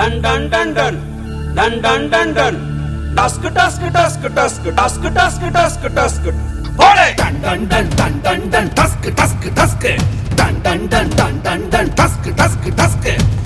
Dun dun dun dun. Dun dun dun dun. Dusk dusk dusk dusk dusk dusk dusk dusk. Hold it. Dun dun dun dun dun dun tusk tusk tusk Dun dun dun dun dun dun tusk tusk tusk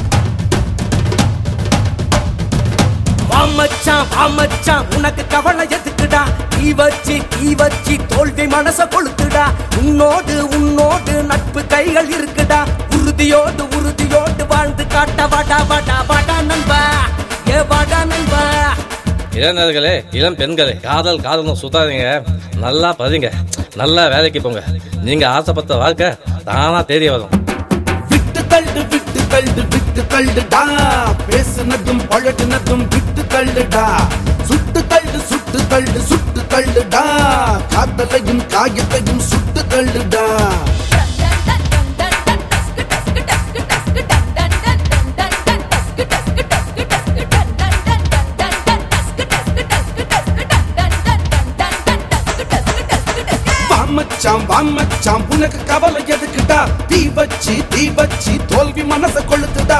வாமச்சான் வாமச்சான் உனக்கு கவலை எதுக்குடா தீ வச்சு தீ வச்சு தோல்வி மனச கொளுத்துடா உன்னோடு உன்னோடு நட்பு கைகள் இருக்குடா உறுதியோடு உறுதியோடு வாழ்ந்து காட்ட வாடா வாடா வாடா நண்பா ஏ வாடா நண்பா இளைஞர்களே இளம் பெண்களே காதல் காதல்னு சுத்தாதீங்க நல்லா பதிங்க நல்லா வேலைக்கு போங்க நீங்க ஆசைப்பட்ட வாழ்க்கை தானா தேடி வரும் விட்டு தள்ளு விட்டு தள்ளு விட்டு தள்ளுடா பேசுனதும் பழகுனதும் விட்டு தள்ளுடா சுட்டு தள்ளு சுட்டு தள்ளு சுட்டு தள்ளுடா காதலையும் காயத்தையும் சுட்டு தள்ளுடா வாமச்சாம் வாமச்சாம் உனக்கு கவலை எதுக்குடா தீ வச்சு தீ வச்சு தோல்வி மனச கொளுத்துடா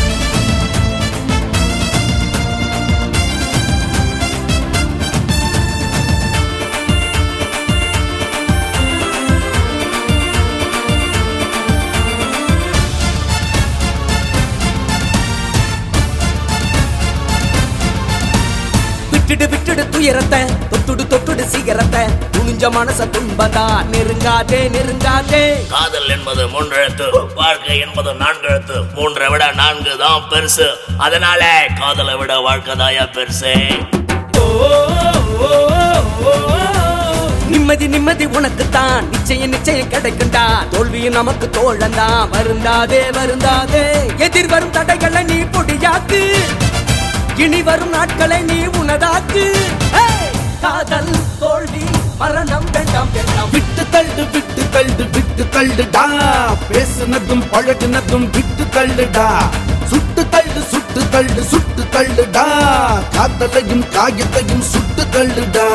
விட்டுடு விட்டுடு துயரத்தை தொட்டுடு தொட்டுடு சிகரத்தை துணிஞ்ச மனச துன்பதா நெருங்காதே நெருங்காதே காதல் என்பது மூன்றெழுத்து வாழ்க்கை என்பது நான்கு எழுத்து மூன்றை விட நான்கு தான் பெருசு அதனால காதலை விட வாழ்க்கை தாயா பெருசு நிம்மதி நிம்மதி உனக்கு தான் நிச்சயம் நிச்சயம் கிடைக்கும்டா தோல்வியும் நமக்கு தோழந்தான் வருந்தாதே வருந்தாதே எதிர் வரும் தடைகளை நீ பொடியாக்கு இனி வரும் நாட்களை நீ உனதாக்கு ஏய்! காதல் தோல்வி மரணம் வேண்டாம் வேண்டாம் விட்டு தள்ளு விட்டு தள்ளு விட்டு தள்ளுடா பேசுனதும் பழகுனதும் விட்டு தள்ளுடா சுட்டு தள்ளு சுட்டு தள்ளு சுட்டு தள்ளுடா காதலையும் காயத்தையும் சுட்டு தள்ளுடா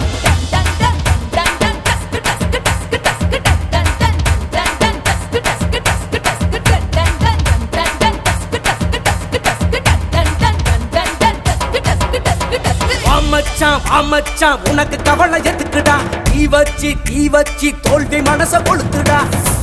வாமச்சான் வாமச்சான் உனக்கு கவலை எதுக்குடா தீ வச்சு தீ வச்சு தோல்வி மனச கொளுத்துடா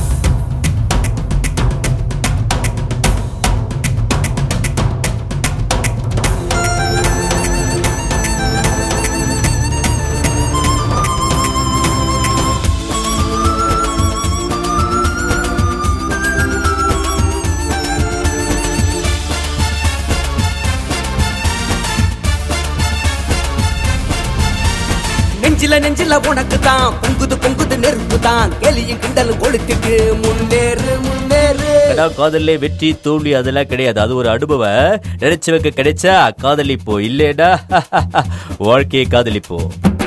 நெஞ்சில நெஞ்சில உனக்கு தான் பொங்குது பொங்குது நெருப்பு தான் எலியும் கிண்டலும் கொளுத்திட்டு முன்னேறு முன்னேறு கடா காதல்ல வெற்றி தோல்வி அதெல்லாம் கிடையாது அது ஒரு அனுபவம் நினைச்சவங்க கிடைச்சா காதலிப்போ இல்லேடா வாழ்க்கையை காதலிப்போ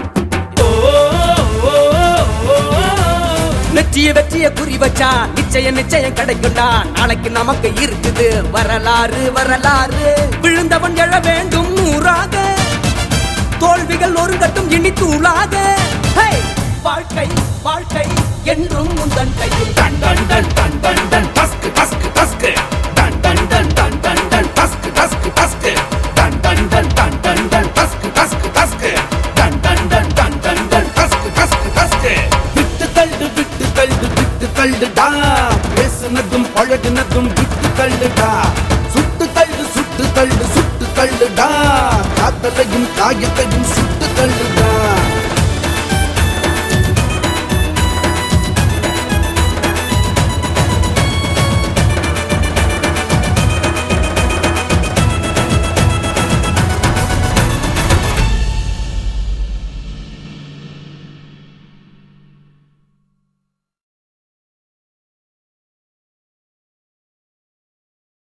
வெற்றிய வெற்றிய குறி வச்சா நிச்சயம் நிச்சயம் கிடைக்கும்டா நாளைக்கு நமக்கு இருக்குது வரலாறு வரலாறு விழுந்தவன் எழ வேண்டும் நூறாக தோல்விகள் ஒருங்கட்டும் இனி தூளாக ஹே! வாழ்க்கை வாழ்க்கை என்றும் முந்தன் கையில் டன் டன் டன் டன் டன் டன் டஸ்க் டஸ்க் டஸ்க் டன் டன் டன் டன் டன் டன் டஸ்க் டஸ்க் டஸ்க் டன் டன் டன் டன் டன் டன் டஸ்க் டஸ்க் டஸ்க் டன் டன் டன் டன் டன் டன் டஸ்க் டஸ்க் டஸ்க் விட்டு தள்ளு விட்டு தள்ளு விட்டு தள்ளுடா பேசுனதும் பழகுனதும் விட்டு தள்ளுடா சுட்டு தள்ளு சுட்டு தள்ளு சுட்டு தள்ளுடா காதலையும் காயத்தையும் சுட்டு தள்ளுடா